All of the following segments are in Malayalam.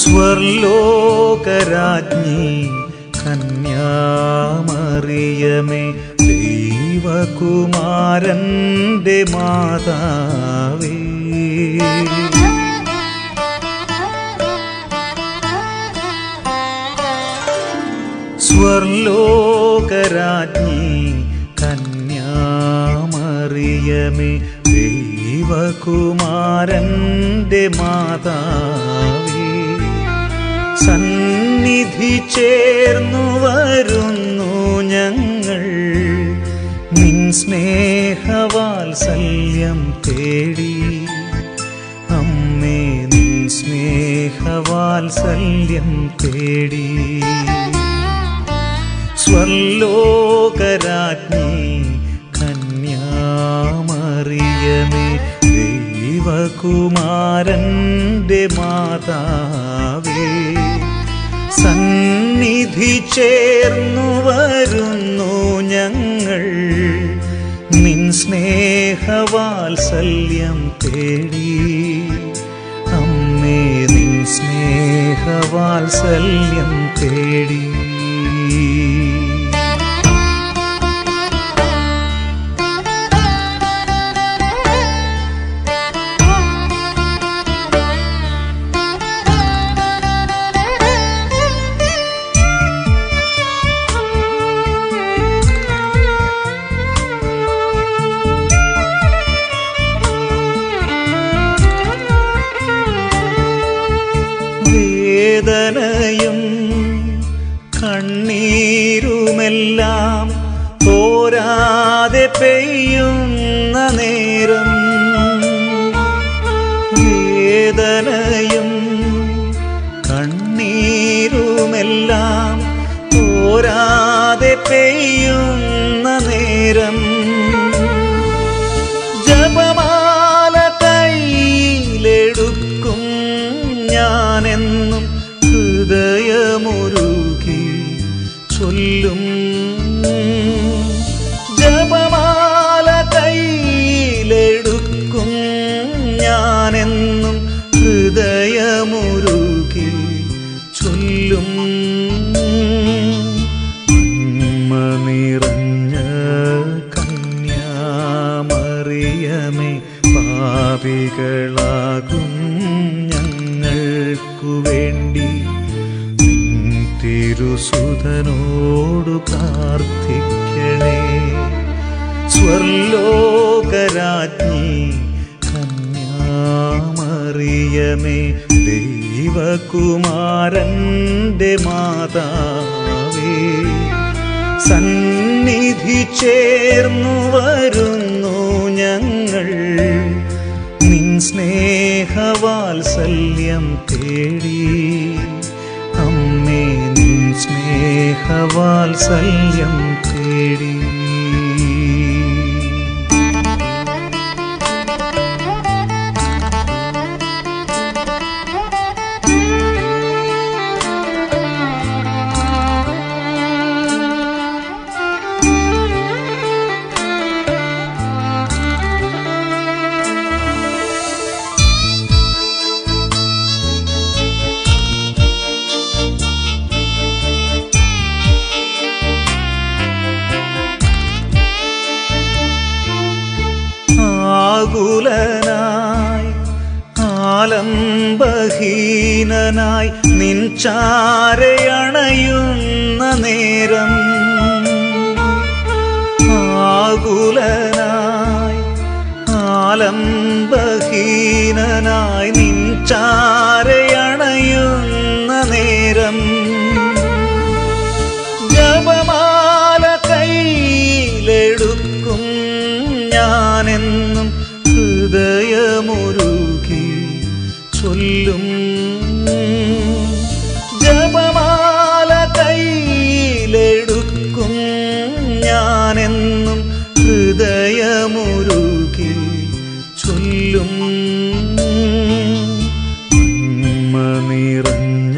സ്വർലോകരാജ്ഞി കന്യാമറിയമേ ദൈവകുമാരന്റെ മാതാവേ സ്വർലോകരാജ്ഞി കന്യാമറിയമേ ദൈവകുമാരന്റെ മാതാവേ സന്നിധി ചേർന്നു വരുന്നു ഞങ്ങൾ നിൻ സ്നേഹവാത്സല്യം തേടി അമ്മേ നിൻ സ്നേഹവാത്സല്യം തേടി സ്വർലോകരാജ്ഞി കന്യാമറിയമേ ദൈവകുമാരന്റെ മാതാവേ സന്നിധി ചേർന്നു വരുന്നു ഞങ്ങൾ നിൻ സ്നേഹവാത്സല്യം തേടി അമ്മേ നിൻ സ്നേഹവാത്സല്യം തേടി വേദനയും കണ്ണീരുമെല്ലാം പോരാതെ പെയ്യുന്ന നേരം വേദനയും കണ്ണീരുമെല്ലാം പോരാതെ പെയ്യുന്ന നേരം ജപമാല കയ്യിലെടുക്കും ഞാനെന്നും ഹൃദയമുരുകി ചൊല്ലും ജപമാല കയ്യിലെടുക്കും ഞാനെന്നും ഹൃദയമുരുകി ചൊല്ലും നന്മ നിറഞ്ഞ കന്യാമറിയമേ പാപികളാകും ഞങ്ങൾക്കു വേണ്ടി നിൻ തിരുസുതനോടു പ്രാർത്ഥിക്കണേ സ്വർലോകരാജ്ഞി കന്യാമറിയമേ ദൈവകുമാരന്റെ മാതാവേ സന്നിധി ചേർന്നു വരുന്നു ഞങ്ങൾ നിൻ സ്നേഹവാത്സല്യം തേടി അമ്മേ നിൻ സ്നേഹവാത്സല്യം തേടി ആകുലനായി ആലംബഹീനനായി നിൻ ചാരയണയുന്ന നേരം ആകുലനായി ആലംബഹീനനായി നിൻ ചാരയണയുന്ന നേരം ജപമാല കയ്യിലെടുക്കും ഞാനെന്നും ഹൃദയമുരുകി ചൊല്ലും ജപമാല കയ്യിലെടുക്കും ഞാനെന്നും ഹൃദയമുരുകി ചൊല്ലും നന്മ നിറഞ്ഞ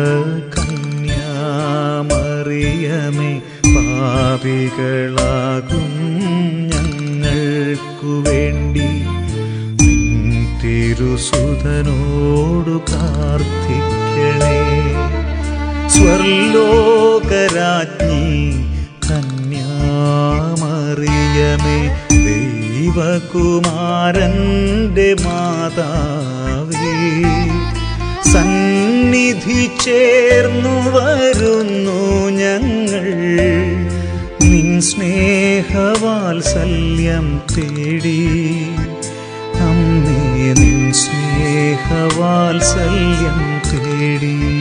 കന്യാമറിയമേ പാപികളാകും ഞങ്ങൾക്കു വേണ്ടി നിൻ തിരുസുതനോടു പ്രാർത്ഥിക്കണേ സ്വർലോകരാജ്ഞി കന്യാമറിയമേ ദൈവകുമാരൻ്റെ മാതാവേ സന്നിധി ചേർന്നു വരുന്നു ഞങ്ങൾ നിൻ സ്നേഹവാത്സല്യം തേടി അമ്മേ നിൻ സ്നേഹവാത്സല്യം തേടി